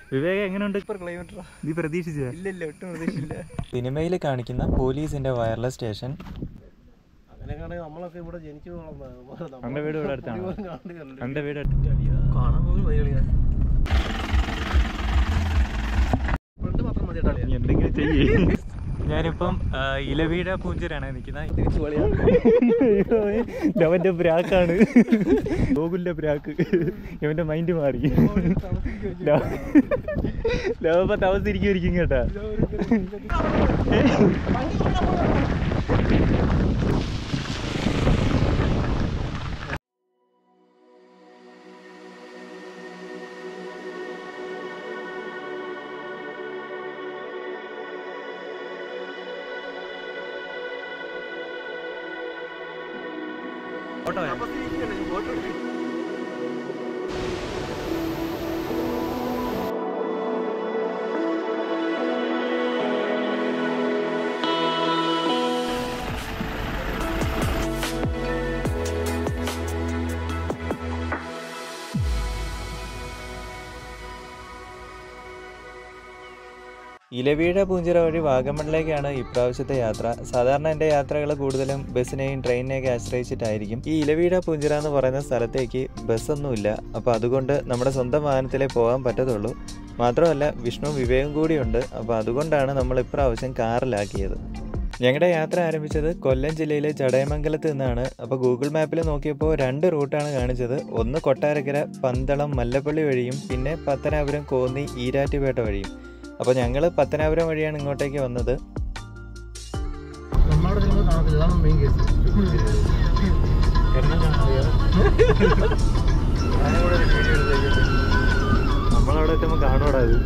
വിവേക എങ്ങനെയുണ്ട് super kilometre നീ പ്രതീക്ഷിച്ച ഇല്ല ഇല്ല ഒട്ടും പ്രതീക്ഷയില്ല സിനിമയിൽ കാണിക്കുന്ന പോലീസിന്റെ വയർലെസ് സ്റ്റേഷൻ അങ്ങനെയാണെങ്കിൽ നമ്മളൊക്കെ ഇവിടെ ജനിച്ചു വളർന്നതാണ്. അന്റെ വീട് ഇവിടെ അടുത്താണോ നമ്മള് കാണുകയല്ലേ. അന്റെ വീട് അടുത്ത് കാണാൻ പോലും വഴി കളിയാ. ഫ്രണ്ട് മാത്രം മതി കേട്ടോ കളിയാ. നീ എന്തെങ്കിലും ചെയ്യേ ഞാനിപ്പം ആ, ഇലവീഴ പൂഞ്ചിരാണ് നിൽക്കുന്നത് തിരിച്ച് കളിയാ. അവന്റെ ബ്രാക്കാണ് ഗോകുലിന്റെ ബ്രാക്ക് ഇവന്റെ മൈൻഡ് മാറി ലവപ്പ താമസിരിക്കും കേട്ടാ ഓട്ടോ ഇലവീഴ പൂഞ്ചിറ വഴി വാഗമണിലേക്കാണ് ഇപ്രാവശ്യത്തെ യാത്ര സാധാരണ എൻ്റെ യാത്രകൾ കൂടുതലും ബസ്സിനെയും ട്രെയിനിനെയൊക്കെ ആശ്രയിച്ചിട്ടായിരിക്കും ഈ ഇലവീഴ പൂഞ്ചിറ എന്ന് പറയുന്ന സ്ഥലത്തേക്ക് ബസ്സൊന്നുമില്ല അപ്പോൾ അതുകൊണ്ട് നമ്മുടെ സ്വന്തം വാഹനത്തിലേ പോകാൻ പറ്റത്തുള്ളൂ മാത്രമല്ല വിഷ്ണു വിവേകം കൂടിയുണ്ട് അപ്പോൾ അതുകൊണ്ടാണ് നമ്മൾ ഇപ്രാവശ്യം കാറിലാക്കിയത് ഞങ്ങളുടെ യാത്ര ആരംഭിച്ചത് കൊല്ലം ജില്ലയിലെ ചടയമംഗലത്ത് നിന്നാണ് അപ്പോൾ ഗൂഗിൾ മാപ്പിൽ നോക്കിയപ്പോൾ രണ്ട് റൂട്ടാണ് കാണിച്ചത് ഒന്ന് കൊട്ടാരക്കര പന്തളം മല്ലപ്പള്ളി വഴിയും പിന്നെ പത്തനാപുരം കോന്നി ഈരാറ്റുപേട്ട വഴിയും അപ്പോൾ ഞങ്ങൾ പത്തനാപുരം വഴിയാണ് ഇങ്ങോട്ടേക്ക് വന്നത് നമ്മളവിടെ ചെല്ലുമ്പോൾ കാണത്തില്ല അതാണ് മെയിൻ കേസ് നമ്മളവിടെ എത്തുമ്പോൾ കാണൂടാ അത്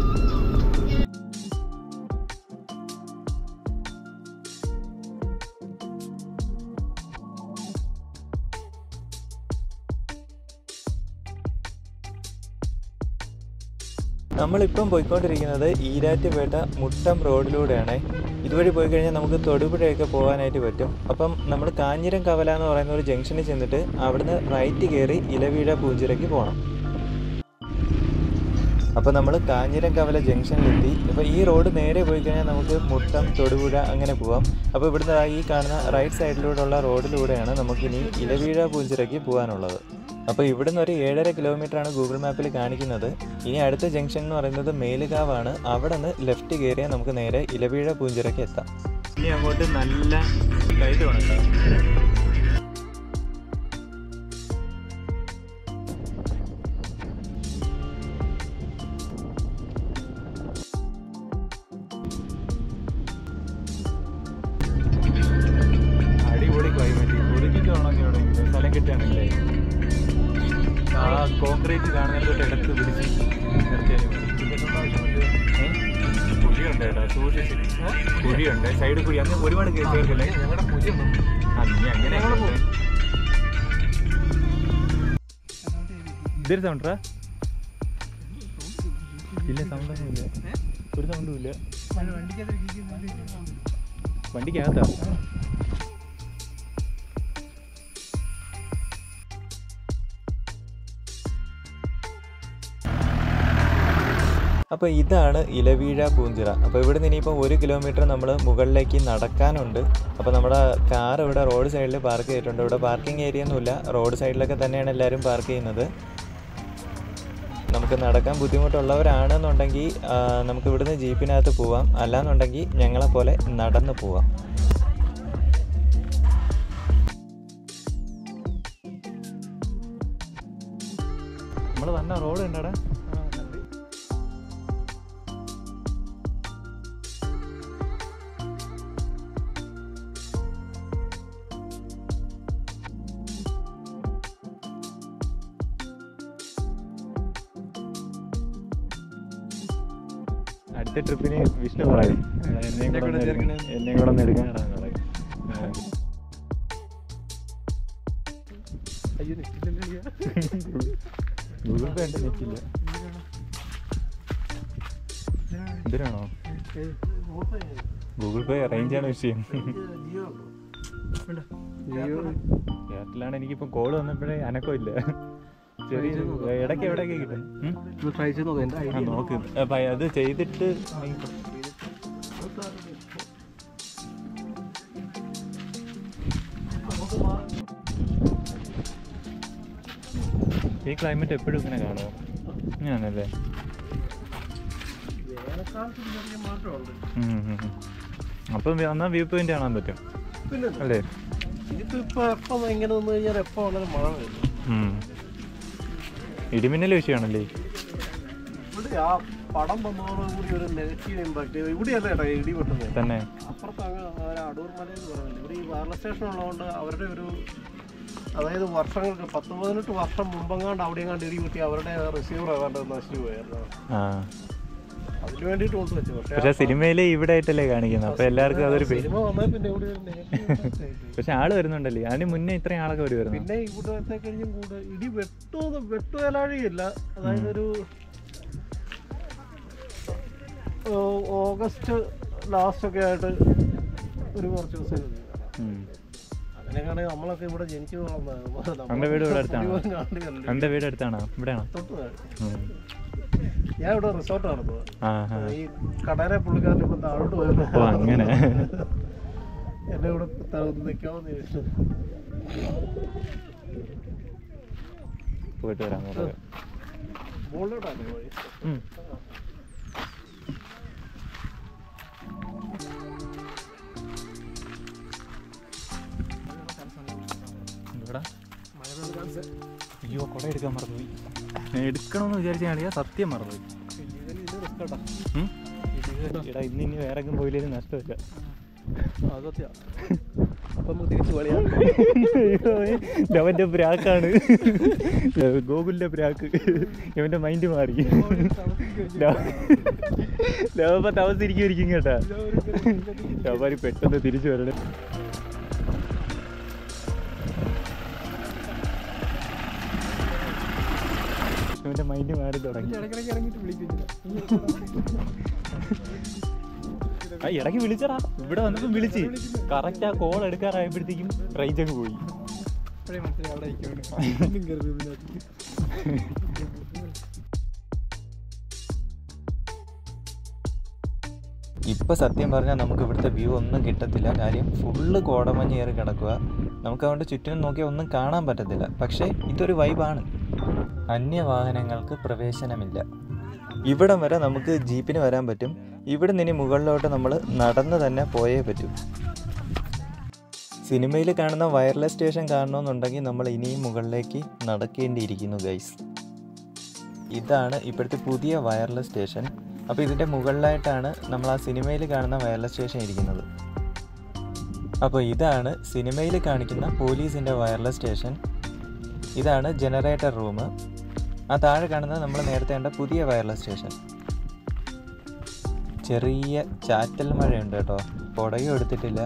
നമ്മളിപ്പം പോയിക്കൊണ്ടിരിക്കുന്നത് ഈരാറ്റുപേട്ട മുട്ടം റോഡിലൂടെയാണ് ഇതുവഴി പോയി കഴിഞ്ഞാൽ നമുക്ക് തൊടുപുഴയൊക്കെ പോകാനായിട്ട് പറ്റും അപ്പം നമ്മൾ കാഞ്ഞിരം കവല എന്ന് പറയുന്ന ഒരു ജംഗ്ഷനിൽ ചെന്നിട്ട് അവിടുന്ന് റൈറ്റ് കയറി ഇലവീഴ പൂഞ്ചിറയ്ക്ക് പോകണം അപ്പോൾ നമ്മൾ കാഞ്ഞിരം കവല ജംഗ്ഷനിലെത്തി അപ്പോൾ ഈ റോഡ് നേരെ പോയി കഴിഞ്ഞാൽ നമുക്ക് മുട്ടം തൊടുപുഴ അങ്ങനെ പോവാം അപ്പോൾ ഇവിടുന്ന് ദാ ഈ കാണുന്ന റൈറ്റ് സൈഡിലൂടെയുള്ള റോഡിലൂടെയാണ് നമുക്കിനി ഇലവീഴ പൂഞ്ചിറയ്ക്ക് പോകാനുള്ളത് അപ്പോൾ ഇവിടുന്ന് ഒരു ഏഴര കിലോമീറ്റർ ആണ് ഗൂഗിൾ മാപ്പിൽ കാണിക്കുന്നത് ഇനി അടുത്ത ജംഗ്ഷൻ എന്ന് പറയുന്നത് മേലുകാവാണ് അവിടെ നിന്ന് ലെഫ്റ്റ് കയറിയാൽ നമുക്ക് നേരെ ഇലവീഴ പൂഞ്ചിറയ്ക്ക് എത്താം ഇനി അങ്ങോട്ട് നല്ല കയറ്റമാണ് കേട്ടോ അടിപൊളി ക്ലൈമറ്റ് ഒതുക്കിക്ക് വേണമെങ്കിൽ എവിടെയെങ്കിലും സ്ഥലം കിട്ടുകയാണെങ്കിലേ ആ കോൺക്രീറ്റ് കാണുന്നിടത്തോട്ട് എടുത്ത് പിടിച്ച് നിർത്തിയാലും മതി ഏ? കുഴിയുണ്ട് കേട്ടോ സൂക്ഷിച്ച് കുഴിയുണ്ട് സൈഡ് കുഴി അങ്ങനെ ഒരുപാട് കേസുകൾക്കല്ലേ ഞങ്ങളുടെ പുതിയൊന്നും അങ്ങനെ അങ്ങനെ ഇതൊരു സൗണ്ടറാ ഇല്ല സൗണ്ട് ഇല്ല ഒരു സൗണ്ടും ഇല്ല വണ്ടിക്കകത്താ അപ്പോൾ ഇതാണ് ഇലവീഴ പൂഞ്ചിറ അപ്പോൾ ഇവിടെ നിന്ന് ഇനിയിപ്പോൾ ഒരു കിലോമീറ്റർ നമ്മൾ മുകളിലേക്ക് നടക്കാനുണ്ട് അപ്പോൾ നമ്മുടെ കാർ ഇവിടെ റോഡ് സൈഡിൽ പാർക്ക് ചെയ്തിട്ടുണ്ട് ഇവിടെ പാർക്കിംഗ് ഏരിയ ഒന്നുമില്ല റോഡ് സൈഡിലൊക്കെ തന്നെയാണ് എല്ലാവരും പാർക്ക് ചെയ്യുന്നത് നമുക്ക് നടക്കാൻ ബുദ്ധിമുട്ടുള്ളവരാണെന്നുണ്ടെങ്കിൽ ആ, നമുക്ക് ഇവിടുന്ന് ജീപ്പിനകത്ത് പോവാം അല്ലാന്നുണ്ടെങ്കിൽ ഞങ്ങളെ പോലെ നടന്ന് പോവാം നമ്മൾ വന്ന റോഡ് ഉണ്ടടാ അടുത്ത ട്രിപ്പിന് വിഷ്ണു പറയും എന്നെയും കൂടെ ഒന്ന് എടുക്കണം എന്നെയും കൂടെ ഒന്ന് എടുക്കാനാണെന്ന് പറയും അയ്യോ നെറ്റില്ലല്ലോ ഗൂഗിൾ പേ ഉണ്ട് നെറ്റില്ല ഇതിനാണോ ഗൂഗിൾ പേ അറേഞ്ച് ആണ് വിഷയം ജിയോ എയർടെലാണ് എനിക്കിപ്പോൾ കോൾ വന്നപ്പോഴേ അനക്കമില്ല ചെറിയ ഇടയ്ക്ക് എവിടെയൊക്കെ കിട്ടും ഉം? ഇത് ട്രൈ ചെയ്ത് നോക്കാം എൻ്റെ ആ ഐഡിയ നോക്ക് അപ്പം അത് ചെയ്തിട്ട് ഈ ക്ലൈമറ്റ് എപ്പോഴും ഇങ്ങനെ കാണുമോ ഇങ്ങനെയാണല്ലേ വേനൽക്കാലത്ത് ഒരു ചെറിയ മാറ്റമുണ്ട് ഉം, ഉം, ഉം. അപ്പം എന്നാൽ വ്യൂ പോയിന്റ് കാണാൻ പറ്റും പിന്നെ അല്ലേ ഇതിപ്പോ ഇപ്പൊ എപ്പം ഇങ്ങനെ നിന്ന് കഴിഞ്ഞാൽ എപ്പോൾ വളരെ മഴ വരും ഉം. ഇടിമിന്നൽ വിഷയമാണല്ലേ ഇവിടെ ആ പടം വന്നതോടുകൂടി ഒരു നെഗറ്റീവ് ഇമ്പാക്ട് ഇവിടെയല്ല കേട്ടോ ഇടി പൊട്ടുന്നത് തന്നെ അപ്പുറത്ത് അങ്ങ് ഒരു അടൂർ മല എന്ന് പറയുന്നത് ഇവിടെ ഈ വയർലെസ് സ്റ്റേഷൻ ഉള്ളതുകൊണ്ട് അവരുടെ ഒരു അതായത് വർഷങ്ങൾക്ക് പത്ത് പതിനെട്ട് വർഷം മുമ്പെങ്ങാണ്ട് അവിടെ എങ്ങാണ്ട് ഇടി പൊട്ടി അവരുടെ റിസീവർ ഏതാണ്ട് നശിച്ചു പോയായിരുന്നു ആ അതിന് വേണ്ടിയിട്ട് കൊണ്ട് വെച്ചു പക്ഷേ പക്ഷെ സിനിമയിൽ ഇവിടെ ആയിട്ടല്ലേ കാണിക്കുന്നത് അപ്പൊ എല്ലാവർക്കും അതൊരു പേ- സിനിമ വന്നാൽ പിന്നെ ഇവിടെ ഒരു negative impact ആയിപ്പോയി. പക്ഷെ ആള് വരുന്നുണ്ടല്ലേ അതിന് മുന്നേ ഇത്രയും ആളൊക്കെ വരുമായിരുന്നു പിന്നെ ഇവിടത്തെ കഴിഞ്ഞും കൂടെ ഇടി വെട്ടു വെട്ടുകലാഴിയില്ല അതായത് ഒരു ഓ- ഓഗസ്റ്റ് ലാസ്റ്റ് ഒക്കെ ആയിട്ട് ഒരു കുറച്ച് ദിവസം ഇത് ഉം. അങ്ങനെയാണെങ്കിൽ നമ്മളൊക്കെ ഇവിടെ ജനിച്ചു വളർന്നത് എൻ്റെ വീട് ഇവിടെ അടുത്താണ് മുഴുവൻ കാണുകയല്ലേ. എൻ്റെ വീട് അടുത്താണോ ഇവിടെയാണോ തൊട്ട് താഴെ. ഉം. ഞാൻ ഇവിടെ റിസോർട്ട് നടത്തുക ആ ആ ഈ കടയിലെ പുള്ളിക്കാരൻ ഇപ്പം താഴോട്ട് പോയത് ഓ അങ്ങനെ എന്നെ ഇവിടെ നിൽക്കാമെന്ന് ചോദിച്ചു പോയിട്ട് വരാം കുറേ മുകളിലോട്ടാണ് വഴി ഉം. എന്തുവാടാ? അയ്യോ കുട എടുക്കാൻ മറന്നുപോയി ഞാൻ എടുക്കണമെന്ന് വിചാരിച്ച കളിയാ സത്യം മറന്നുപോയി ഉം? എടാ ഇന്ന് ഇനി വേറെ എങ്ങും പോയില്ലെങ്കിൽ നഷ്ടമില്ല അതൊക്കെയാ അപ്പൊ നമുക്ക് തിരിച്ചു കളിയാ അവന്റെ പ്രാക്കാണ് ഗോകുലിന്റെ പ്രാക്ക് ഇവന്റെ മൈൻഡ് മാറി ലവപ്പ താമസിരിക്കും കേട്ടാ ലവന്മാര് പെട്ടെന്ന് തിരിച്ചു വരണേ ഇവന്റെ മൈൻഡ് മാറി തുടങ്ങി ഇടയ്ക്കിടയ്ക്ക് ഇറങ്ങിയിട്ട് വിളിക്കുന്നില്ല ആ ഇടയ്ക്ക് വിളിച്ചടാ ഇവിടെ വന്നപ്പോ വിളിച്ച് കറക്റ്റ് ആ കോൾ എടുക്കാറായപ്പോഴത്തേക്കും റേഞ്ച് അങ്ങ് പോയി ഇപ്പഴേ മനസ്സിലായി അവിടെ ഇരിക്കുവാണ്. ഇപ്പം സത്യം പറഞ്ഞാൽ നമുക്ക് ഇവിടുത്തെ വ്യൂ ഒന്നും കിട്ടത്തില്ല കാര്യം ഫുള്ള് കോടമഞ്ഞ് കയറി കിടക്കുക നമുക്ക് അതുകൊണ്ട് ചുറ്റിനും നോക്കിയാൽ ഒന്നും കാണാൻ പറ്റത്തില്ല പക്ഷേ ഇതൊരു വൈബാണ് അന്യവാഹനങ്ങൾക്ക് പ്രവേശനമില്ല ഇവിടം വരെ നമുക്ക് ജീപ്പിന് വരാൻ പറ്റും ഇവിടെ നിന്ന് ഇനി മുകളിലോട്ട് നമ്മൾ നടന്ന് തന്നെ പോയേ പറ്റൂ സിനിമയിൽ കാണുന്ന വയർലെസ് സ്റ്റേഷൻ കാണണമെന്നുണ്ടെങ്കിൽ നമ്മൾ ഇനിയും മുകളിലേക്ക് നടക്കേണ്ടിയിരിക്കുന്നു ഗൈസ് ഇതാണ് ഇപ്പോഴത്തെ പുതിയ വയർലെസ് സ്റ്റേഷൻ അപ്പോൾ ഇതിൻ്റെ മുകളിലായിട്ടാണ് നമ്മൾ ആ സിനിമയിൽ കാണുന്ന വയർലെസ് സ്റ്റേഷൻ ഇരിക്കുന്നത് അപ്പോൾ ഇതാണ് സിനിമയിൽ കാണിക്കുന്ന പോലീസിൻ്റെ വയർലെസ് സ്റ്റേഷൻ ഇതാണ് ജനറേറ്റർ റൂം ആ താഴെ കാണുന്നത് നമ്മൾ നേരത്തെ കണ്ട പുതിയ വയർലെസ് സ്റ്റേഷൻ ചെറിയ ചാറ്റൽ മഴയുണ്ട് കേട്ടോ കുടയും എടുത്തിട്ടില്ല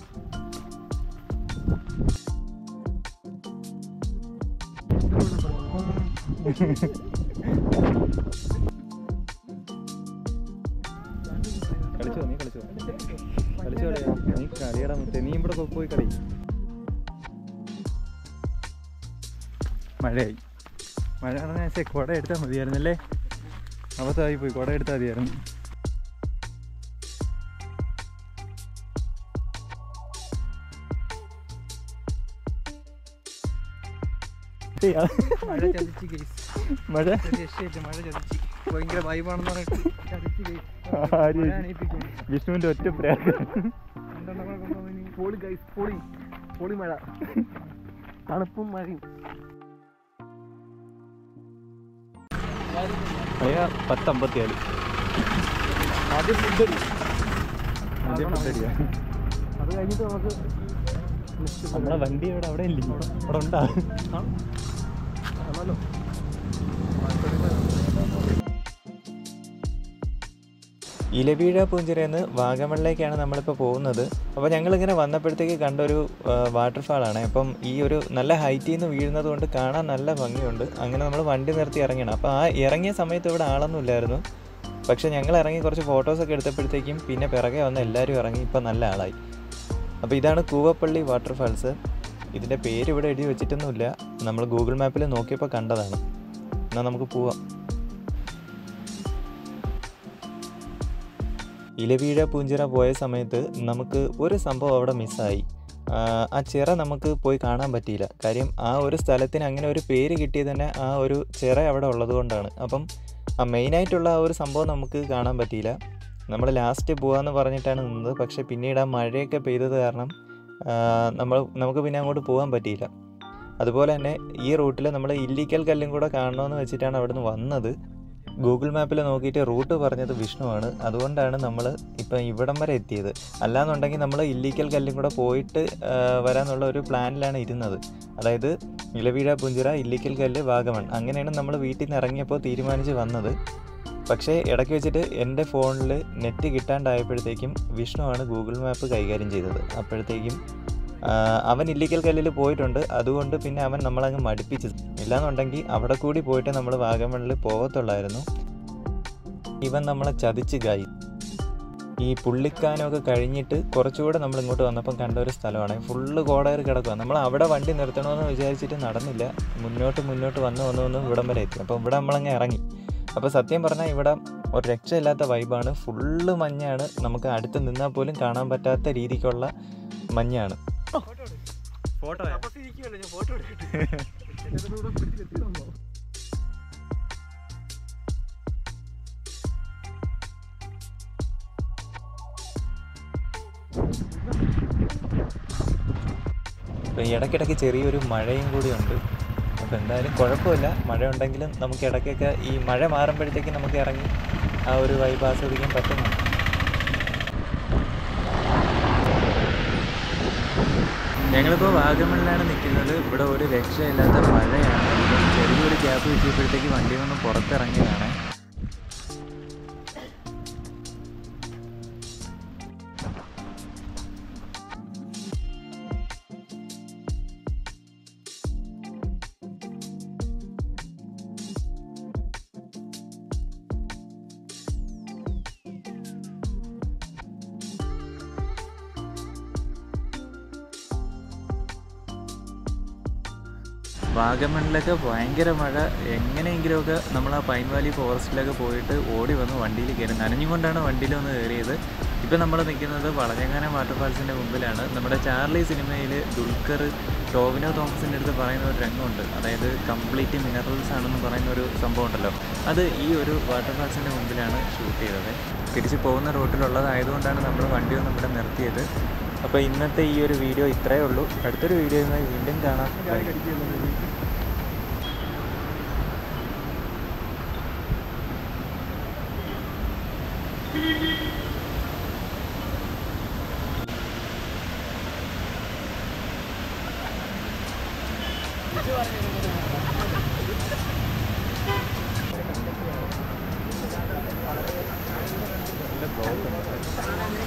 കളിച്ചോ നീ കളിച്ചോ കളിച്ചോ കളിയാ. നീ കളിയടാ മുത്തേ നീ ഇവിടെ പോയി കളി മഴയായി മഴ പറഞ്ഞാൽ കുട എടുത്താൽ മതിയായിരുന്നല്ലേ അബദ്ധമായി പോയി കുട എടുത്താൽ മതിയായിരുന്നു മഴ ചതിച്ച് കേസ് മഴ രക്ഷയില്ല മഴ ചതിച്ച് ഭയങ്കര വൈബാണെന്ന് പറഞ്ഞിട്ട് ചതിച്ച് കേസ് ആര് മഴ അണിയിപ്പിക്കും വിഷ്ണുവിന്റെ ഒറ്റ പ്രാക്ക് രണ്ടെണ്ണം കൂടെ കൊണ്ടുവന്ന് ഇനി പൊളി ഗൈസ് പൊളി പൊളി മഴ തണുപ്പും മഴയും അയ്യാ പത്തമ്പത്തിയാല് ആദ്യം ഫുഡ് ആദ്യം food അടിയാ. അത് കഴിഞ്ഞിട്ട് നമുക്ക് നമ്മളെ വണ്ടി അവിടെ അവിടെ ഇല്ലേ അവിടെ ഉണ്ടാ ആണല്ലോ ഇലവീഴ പൂഞ്ചിറയെന്ന് വാഗമണിലേക്കാണ് നമ്മളിപ്പോൾ പോകുന്നത് അപ്പോൾ ഞങ്ങളിങ്ങനെ വന്നപ്പോഴത്തേക്ക് കണ്ടൊരു വാട്ടർഫാളാണ് അപ്പം ഈ ഒരു നല്ല ഹൈറ്റിൽ നിന്ന് വീഴുന്നത് കൊണ്ട് കാണാൻ നല്ല ഭംഗിയുണ്ട് അങ്ങനെ നമ്മൾ വണ്ടി നിർത്തി ഇറങ്ങിയാണ് അപ്പോൾ ആ ഇറങ്ങിയ സമയത്ത് ഇവിടെ ആളൊന്നും ഇല്ലായിരുന്നു പക്ഷേ ഞങ്ങൾ ഇറങ്ങി കുറച്ച് ഫോട്ടോസൊക്കെ എടുത്തപ്പോഴത്തേക്കും പിന്നെ പിറകെ വന്ന് എല്ലാവരും ഇറങ്ങി ഇപ്പം നല്ല ആളായി അപ്പോൾ ഇതാണ് കൂവപ്പള്ളി വാട്ടർഫാൾസ് ഇതിൻ്റെ പേര് ഇവിടെ എഴുതി വെച്ചിട്ടൊന്നുമില്ല നമ്മൾ ഗൂഗിൾ മാപ്പിൽ നോക്കിയപ്പോൾ കണ്ടതാണ് എന്നാൽ നമുക്ക് പോവാം ഇലവീഴ പൂഞ്ചിറ പോയ സമയത്ത് നമുക്ക് ഒരു സംഭവം അവിടെ മിസ്സായി ആ, ആ ചിറ നമുക്ക് പോയി കാണാൻ പറ്റിയില്ല കാര്യം ആ ഒരു സ്ഥലത്തിന് അങ്ങനെ ഒരു പേര് കിട്ടിയത് തന്നെ ആ ഒരു ചിറ അവിടെ ഉള്ളത് കൊണ്ടാണ് അപ്പം ആ മെയിനായിട്ടുള്ള ആ ഒരു സംഭവം നമുക്ക് കാണാൻ പറ്റിയില്ല നമ്മൾ ലാസ്റ്റ് പോകാമെന്ന് പറഞ്ഞിട്ടാണ് നിന്നത് പക്ഷേ പിന്നീട് ആ മഴയൊക്കെ പെയ്തത് കാരണം ആ, നമ്മൾ നമുക്ക് പിന്നെ അങ്ങോട്ട് പോകാൻ പറ്റിയില്ല അതുപോലെ തന്നെ ഈ റൂട്ടിൽ നമ്മൾ ഇല്ലിക്കൽ കല്ലും കൂടെ കാണണമെന്ന് വെച്ചിട്ടാണ് അവിടുന്ന് വന്നത് ഗൂഗിൾ മാപ്പിൽ നോക്കിയിട്ട് റൂട്ട് പറഞ്ഞത് വിഷ്ണുവാണ് അതുകൊണ്ടാണ് നമ്മൾ ഇപ്പം ഇവിടം വരെ എത്തിയത് അല്ലാന്നുണ്ടെങ്കിൽ നമ്മൾ ഇല്ലിക്കൽ കല്ലും കൂടെ പോയിട്ട് ആ, വരാനുള്ള ഒരു പ്ലാനിലാണ് ഇരുന്നത് അതായത് ഇലവീഴ പുഞ്ചിറ ഇല്ലിക്കൽ കല്ല് വാഗമൺ അങ്ങനെയാണ് നമ്മൾ വീട്ടിൽ നിന്ന് ഇറങ്ങിയപ്പോൾ തീരുമാനിച്ച് വന്നത് പക്ഷേ ഇടയ്ക്ക് വെച്ചിട്ട് എൻ്റെ ഫോണിൽ നെറ്റ് കിട്ടാണ്ടായപ്പോഴത്തേക്കും വിഷ്ണുവാണ് ഗൂഗിൾ മാപ്പ് കൈകാര്യം ചെയ്തത് അപ്പോഴത്തേക്കും ആ, അവൻ ഇല്ലിക്കൽ കല്ലിൽ പോയിട്ടുണ്ട് അതുകൊണ്ട് പിന്നെ അവൻ നമ്മളങ്ങ് മടുപ്പിച്ചു ഇല്ലാന്നുണ്ടെങ്കിൽ അവിടെ കൂടി പോയിട്ട് നമ്മൾ വാഗമണിൽ പോകത്തുള്ളായിരുന്നു ഇവൻ നമ്മളെ ചതിച്ച് കായി ഈ പുള്ളിക്കാനൊക്കെ കഴിഞ്ഞിട്ട് കുറച്ചുകൂടെ നമ്മൾ ഇങ്ങോട്ട് വന്നപ്പം കണ്ട ഒരു സ്ഥലമാണ് ഫുള്ള് കോടയർ കിടക്കുക നമ്മൾ അവിടെ വണ്ടി നിർത്തണമെന്ന് വിചാരിച്ചിട്ട് നടന്നില്ല മുന്നോട്ട് മുന്നോട്ട് വന്ന് വന്ന് വന്ന് ഇവിടം വരെ എത്തി അപ്പോൾ ഇവിടെ നമ്മളങ്ങ് ഇറങ്ങി അപ്പോൾ സത്യം പറഞ്ഞാൽ ഇവിടെ ഒരു രക്ഷയില്ലാത്ത വൈബാണ് ഫുള്ള് മഞ്ഞാണ് നമുക്ക് അടുത്ത് നിന്നാൽ പോലും കാണാൻ പറ്റാത്ത രീതിക്കുള്ള മഞ്ഞാണ് ഫോട്ടോ ഫോട്ടോ അപ്പോൾ ഇടയ്ക്കിടയ്ക്ക് ചെറിയൊരു മഴയും കൂടിയുണ്ട് അപ്പോൾ എന്തായാലും കുഴപ്പമില്ല മഴ ഉണ്ടെങ്കിലും നമുക്ക് ഇടയ്ക്കൊക്കെ ഈ മഴ മാറുമ്പോഴത്തേക്ക് നമുക്ക് ഇറങ്ങി ആ ഒരു വൈബ് ആസ്വദിക്കാൻ പറ്റുന്നുണ്ട് ഞങ്ങളിപ്പോൾ വാഗമണിലാണ് നിൽക്കുന്നത് ഇവിടെ ഒരു രക്ഷയില്ലാത്ത മഴയാണ് ഇപ്പം ചെറിയൊരു ഗ്യാപ്പ് കിട്ടിയപ്പോഴത്തേക്ക് വണ്ടിയിൽ നിന്ന് പുറത്തിറങ്ങിയതാണ് വാഗമണിലൊക്കെ ഭയങ്കര മഴ എങ്ങനെയെങ്കിലുമൊക്കെ നമ്മൾ ആ പൈൻ വാലി ഫോറസ്റ്റിലൊക്കെ പോയിട്ട് ഓടി വന്ന് വണ്ടിയിൽ കയറി നനഞ്ഞുകൊണ്ടാണ് വണ്ടിയിൽ വന്ന് കയറിയത് ഇപ്പം നമ്മൾ നിൽക്കുന്നത് വളഞ്ഞങ്ങാനം വാട്ടർഫാൾസിൻ്റെ മുമ്പിലാണ് നമ്മുടെ ചാർലി സിനിമയിൽ ദുൽഖർ ടോവിനോ തോമസിൻ്റെ അടുത്ത് പറയുന്ന ഒരു രംഗമുണ്ട് അതായത് കംപ്ലീറ്റ് മിനറൽസ് ആണെന്ന് പറയുന്ന ഒരു സംഭവം ഉണ്ടല്ലോ അത് ഈ ഒരു വാട്ടർഫാൾസിൻ്റെ മുമ്പിലാണ് ഷൂട്ട് ചെയ്തത് തിരിച്ച് പോകുന്ന റൂട്ടിലുള്ളതായതുകൊണ്ടാണ് നമ്മൾ വണ്ടി ഒന്ന് ഇവിടെ നിർത്തിയത് അപ്പോൾ ഇന്നത്തെ ഈ ഒരു വീഡിയോ ഇത്രയേ ഉള്ളൂ അടുത്തൊരു വീഡിയോയുമായി വീണ്ടും കാണാം ബൈ. നല്ല ബ്ലോക്ക് ഉണ്ട്